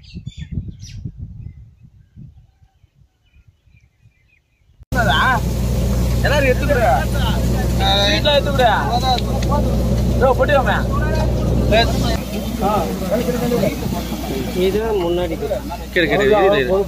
எல்லாரும் எடுத்துக்கிடு வீட்டுல எடுத்துக்கிடு இதோ போட்டியோமே இது முன்னாடி கிரு கிரு இது இது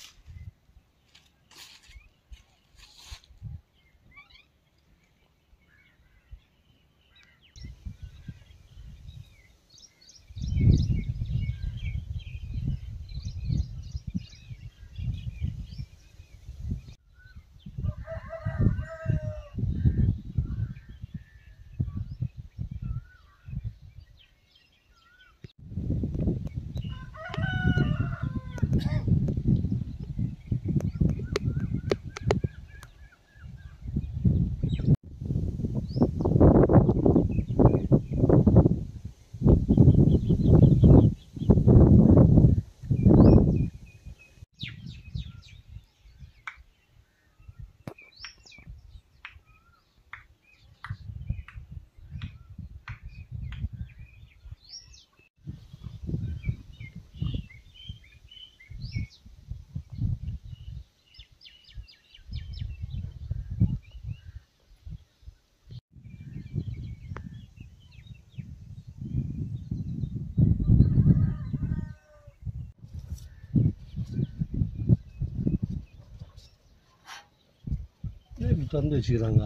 இப்படி திறந்து வச்சுக்கிறாங்க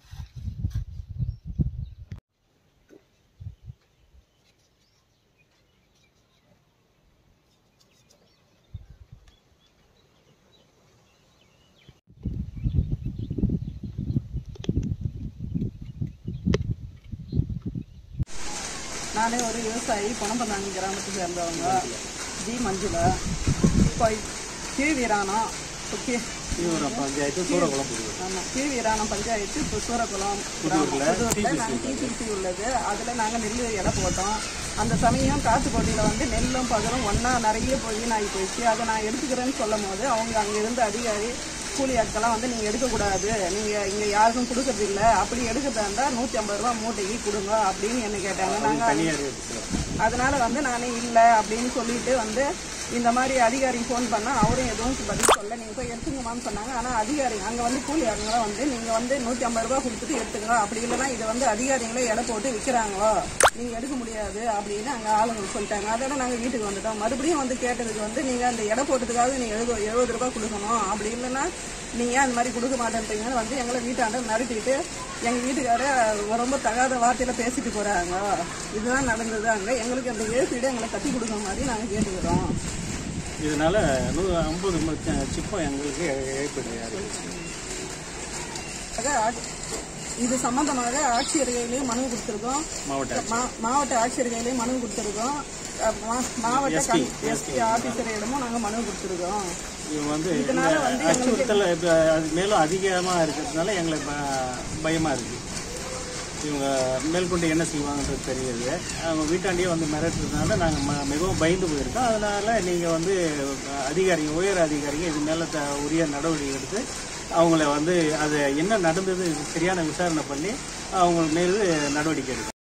நானே ஒரு விவசாயி பணம்பந்தாங்க கிராமத்தை சேர்ந்தவங்க ஜி மஞ்சுளா இப்போ கி வீராணம் இப்போ கி பஞ்சாயத்து சூரகுளம் ஆமாம் கி வீராணம் பஞ்சாயத்து இப்போ சூரக்குளம் கிராமம் புதூரில் நாங்கள் டிசிசி உள்ளது அதில் நாங்கள் நெல் இலை போட்டோம் அந்த சமயம் காட்டுக்கோட்டையில் வந்து நெல்லும் பகலும் ஒன்றா நிறைய போய் வீணாகி போயிடுச்சு அதை நான் எடுத்துக்கிறேன்னு சொல்லும் போது அவங்க அங்கே இருந்த அதிகாரி கூலி ஆட்கள்லாம் வந்து நீங்கள் எடுக்கக்கூடாது நீங்கள் இங்கே யாருக்கும் கொடுக்கறதில்ல அப்படி எடுக்கிறதா இருந்தால் நூற்றி ஐம்பது ரூபா மூட்டைக்கு கொடுங்க அப்படின்னு என்ன கேட்டாங்க நாங்கள் அதனால வந்து நான் இல்லை அப்படின்னு சொல்லிட்டு வந்து இந்த மாதிரி அதிகாரி ஃபோன் பண்ணால் அவரும் எதுவும் பதில் சொல்ல நீங்கள் போய் எடுத்துங்கம்மான்னு சொன்னாங்க ஆனால் அதிகாரி அங்கே வந்து கூலி ஆளுங்களும் வந்து நீங்கள் வந்து நூற்றி ஐம்பது ரூபா கொடுத்துட்டு எடுத்துங்க அப்படி இல்லைன்னா இதை வந்து அதிகாரிங்களே எடை போட்டு விற்கிறாங்களோ நீங்கள் எடுக்க முடியாது அப்படின்னு அங்கே ஆளுங்க சொல்லிட்டாங்க அதோட நாங்கள் வீட்டுக்கு வந்துட்டோம் மறுபடியும் வந்து கேட்டதுக்கு வந்து நீங்கள் அந்த எடை போட்டதுக்காக நீங்கள் எழுபது எழுபது ரூபாய் கொடுக்கணும் அப்படி இல்லைன்னா நீங்கள் அந்த மாதிரி கொடுக்க மாட்டேன்றீங்கன்னு வந்து எங்களை வீட்டாண்ட மிரட்டிட்டு எங்கள் வீட்டுக்கார ரொம்ப தகாத வார்த்தையில் பேசிட்டு போகிறாங்க இதுதான் நடந்தது அங்கே எங்களுக்கு அந்த ஏசிடு எங்களை கட்டி கொடுக்குற மாதிரி நாங்கள் கேட்டுக்கிறோம் இதனால நூ ஐம்பது சிப்பம் எங்களுக்கு ஏற்படுது ஆக, ஆட்சி- இது சம்பந்தமாக ஆட்சியர் கையிலையும் மனு கொடுத்துருக்கோம் மாவட்ட மா- மாவட்ட ஆட்சியர் கையிலையும் மனு கொடுத்துருக்கோம் அஹ் மா- மாவட்ட எஸ்பி ஆபீசரிடமும் நாங்கள் மனு கொடுத்துருக்கோம் இவங்க வந்து இந்த இதனால வந்து அச்சுறுத்தல் இப்ப அது மேலும் அதிகமாக இருக்கிறதுனால எங்களுக்கு ப- பயமா இருக்கு இவங்க மேற்கொண்டு என்ன செய்வாங்கன்றது தெரியுது அவங்க வீட்டாண்டியே வந்து மிரட்டுறதுனால நாங்கள் மிகவும் பயந்து போயிருக்கோம் அதனால நீங்கள் வந்து அதிகாரிங்க உயர் அதிகாரிங்க இது மேலே த உரிய நடவடிக்கை எடுத்து அவங்கள வந்து அது என்ன நடந்தது சரியான விசாரணை பண்ணி அவங்க மீது நடவடிக்கை எடுக்கணும்